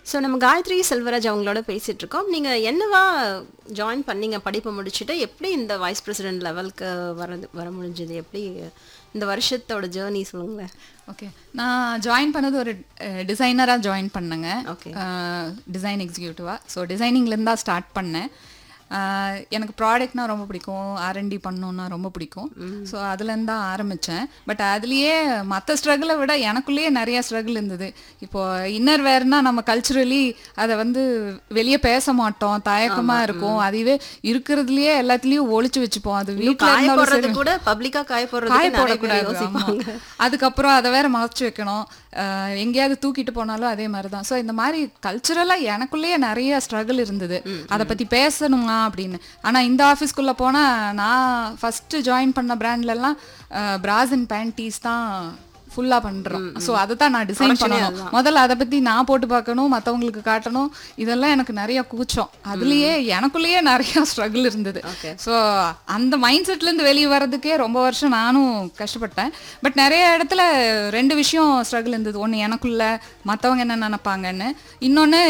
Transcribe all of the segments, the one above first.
So நம்ம காயத்ரி செல்வராஜ் அவங்களோட பேசிட்டு இருக்கோம் நீங்க என்னவா ஜாயின் பண்ணீங்க படிப்பு முடிச்சுட்டு எப்படி இந்த வைஸ் பிரசிடென்ட் லெவலுக்கு வர வர முடிஞ்சது எப்படி இந்த வருஷத்தோட ஜேர்னி சொல்லுங்களேன் ஓகே நான் ஜாயின் பண்ணது ஒரு டிசைனராக ஜாயின் பண்ணேங்க Okay. டிசைன் எக்ஸிக்யூட்டிவாக ஸோ டிசைனிங்லேருந்து தான் ஸ்டார்ட் பண்ணேன் அஹ், எனக்கு ப்ராடக்ட்னா ரொம்ப பிடிக்கும் ஆர்என்டி பண்ணணுன்னா ரொம்ப பிடிக்கும் ஸோ அதுலேருந்து தான் ஆரம்பித்தேன் பட் அதுலேயே மற்ற ஸ்ட்ரகிளை விட எனக்குள்ளேயே நிறைய ஸ்ட்ரகிள் இருந்தது இப்போ இன்னர் வேர்னா நம்ம கல்ச்சுரலி அதை வந்து வெளியே பேச மாட்டோம் தயக்கமாக இருக்கும் அதுவே இருக்கிறதுலயே எல்லாத்துலேயும் ஒளிச்சு வச்சுப்போம் அது வீட்டில் காய இருந்தாலும் போடுறது சரி கூட பப்ளிக்கா காய காய போடுறது நிறைய பேர் போடக்கூடாது யோசிப்பாங்க ஆமா. அதுக்கப்புறம் அதை வேற மறைச்சு வைக்கணும் அஹ் எங்கேயாவது தூக்கிட்டு போனாலும் அதே மாதிரி தான் ஸோ இந்த மாதிரி கல்ச்சுரலாக எனக்குள்ளேயே நிறைய ஸ்ட்ரகிள் இருந்தது அதை பற்றி பேசணுமா அப்படின்னு ஆனால் இந்த ஆஃபீஸ்க்குள்ளே போனால் நான் ஃபஸ்ட்டு ஜாயின் பண்ண பிராண்ட்லலாம் பிராஸ் அண்ட் பேண்டீஸ் தான் ஃபுல்லாக பண்ணுறோம் ஸோ அதை தான் நான் டிசைன் பண்ணணும் முதல்ல அதை பற்றி நான் போட்டு பார்க்கணும் மற்றவங்களுக்கு காட்டணும் இதெல்லாம் எனக்கு நிறைய கூச்சம் அதுலேயே எனக்குள்ளேயே நிறைய ஸ்ட்ரகிள் இருந்தது ஸோ அந்த மைண்ட் செட்லேருந்து வெளியே வர்றதுக்கே ரொம்ப வருஷம் நானும் கஷ்டப்பட்டேன் பட் நிறைய இடத்துல ரெண்டு விஷயம் ஸ்ட்ரகிள் இருந்தது ஒன்று எனக்குள்ள மற்றவங்க என்ன நினைப்பாங்கன்னு இன்னொன்று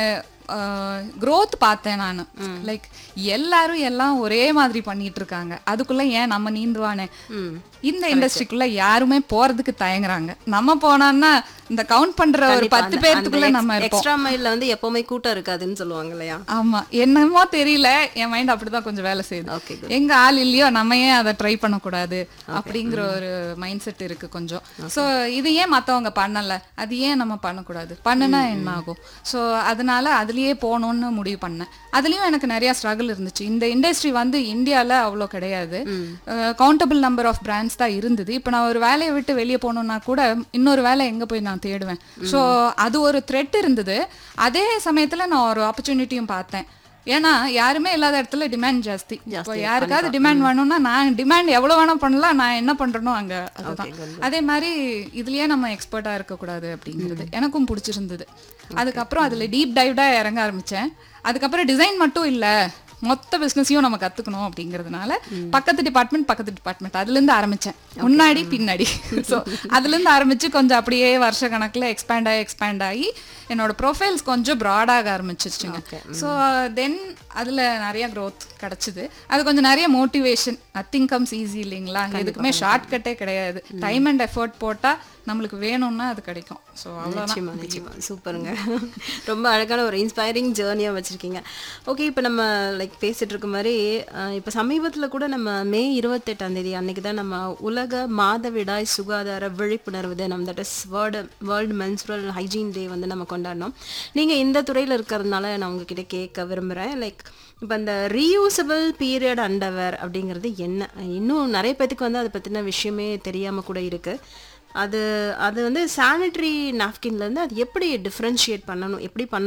growth பார்த்தேன் நான் லைக் எல்லாரும் எல்லாம் ஒரே மாதிரி பண்ணிட்டு இருக்காங்க அதுக்குள்ள ஏன் நம்ம நீந்துவானே இந்த இண்டஸ்ட்ரிக்குள்ள யாருமே போறதுக்கு தயங்குறாங்க நம்ம போனோம்னா இந்த கவுண்ட் பண்ற ஒரு பத்து பேர்த்துக்குள்ள நம்ம இருப்போம் எக்ஸ்ட்ரா மைல்ல வந்து எப்பவுமே கூட்டம் இருக்காதுன்னு சொல்லுவாங்க இல்லையா ஆமா என்னமோ தெரியல என் மைண்ட் அப்படிதான் கொஞ்சம் வேலை செய்யுது Okay, எங்க ஆள் இல்லையோ நம்ம ஏன் அதை ட்ரை பண்ணக்கூடாது அப்படிங்கிற ஒரு மைண்ட் செட் இருக்கு கொஞ்சம் சோ இது ஏன் மத்தவங்க பண்ணல அது ஏன் நம்ம பண்ணக்கூடாது பண்ணுனா என்ன ஆகும் சோ அதனால அதுலயே போகணும்னு முடிவு பண்ணேன் அதுலயும் எனக்கு நிறைய ஸ்ட்ரகிள் இருந்துச்சு இந்த இண்டஸ்ட்ரி வந்து இந்தியால அவ்வளோ கிடையாது கவுண்டபிள் நம்பர் ஆஃப் பிராண்ட்ஸ் தான் இருந்தது இப்போ நான் ஒரு வேலையை விட்டு வெளியே போகணும்னா கூட இன்னொரு வேலை எங்க போய் நான் தேடுவேன் ஸோ அது ஒரு த்ரெட் இருந்தது அதே சமயத்துல நான் ஒரு ஆப்பர்ச்சுனிட்டியும் பார்த்தேன் ஏன்னா யாருமே இல்லாத இடத்துல டிமாண்ட் ஜாஸ்தி இப்போ யாருக்காவது டிமாண்ட் வேணும்னா நான் டிமாண்ட் எவ்வளவு வேணா பண்ணலாம் நான் என்ன பண்றேனோ அங்க அதுதான் அதே மாதிரி இதுலயே நம்ம எக்ஸ்பர்ட்டா இருக்கக்கூடாது அப்படிங்கிறது எனக்கும் பிடிச்சிருந்தது அதுக்கப்புறம் அதுல டீப் டைவ்டா இறங்க ஆரம்பிச்சேன் அதுக்கப்புறம் டிசைன் மட்டும் இல்ல மொத்த பிசினஸையும் நம்ம கத்துக்கணும் அப்படிங்கிறதுனால பக்கத்து டிபார்ட்மெண்ட் பக்கத்து டிபார்ட்மெண்ட் அதுல இருந்து ஆரம்பிச்சேன் முன்னாடி பின்னாடி ஸோ அதுல இருந்து ஆரம்பிச்சு கொஞ்சம் அப்படியே வருஷ கணக்குல எக்ஸ்பேண்ட் ஆகி எக்ஸ்பேண்ட் ஆகி என்னோட ப்ரொஃபைல்ஸ் கொஞ்சம் ப்ராடாக ஆரம்பிச்சிச்சுங்க ஸோ தென் அதுல நிறைய growth கிடைச்சது அது கொஞ்சம் நிறைய மோட்டிவேஷன் நத்திங் கம்ஸ் ஈஸி இல்லைங்களா எதுக்குமே ஷார்ட் கட்டே கிடையாது டைம் அண்ட் எஃபர்ட் போட்டா நம்மளுக்கு வேணும்னா அது கிடைக்கும் ஸோ அவ்வளோதான் நிச்சயமா நிச்சயமா சூப்பருங்க ரொம்ப அழகான ஒரு இன்ஸ்பைரிங் ஜேர்னியாக வச்சுருக்கீங்க ஓகே இப்போ நம்ம லைக் பேசிட்டு இருக்க மாதிரி அஹ், இப்போ சமீபத்தில் கூட நம்ம மே இருபத்தெட்டாம் தேதி அன்னைக்கு தான் நம்ம உலக மாதவிடாய் சுகாதார விழிப்புணர்வு தினம் that is world world menstrual hygiene day வந்து நம்ம கொண்டாடினோம் நீங்கள் இந்த துறையில் இருக்கிறதுனால நான் உங்ககிட்ட கேட்க விரும்புகிறேன் லைக் இப்போ இந்த ரீயூசபிள் பீரியட் அண்டர்வேர் அப்படிங்கிறது என்ன இன்னும் நிறைய பேத்துக்கு வந்து அதை பற்றின விஷயமே தெரியாமல் கூட இருக்குது அது அது வந்து சானிட்டரி நாப்கின்லேருந்து அது எப்படி டிஃப்ரென்ஷியேட் பண்ணணும் எப்படி பண்ண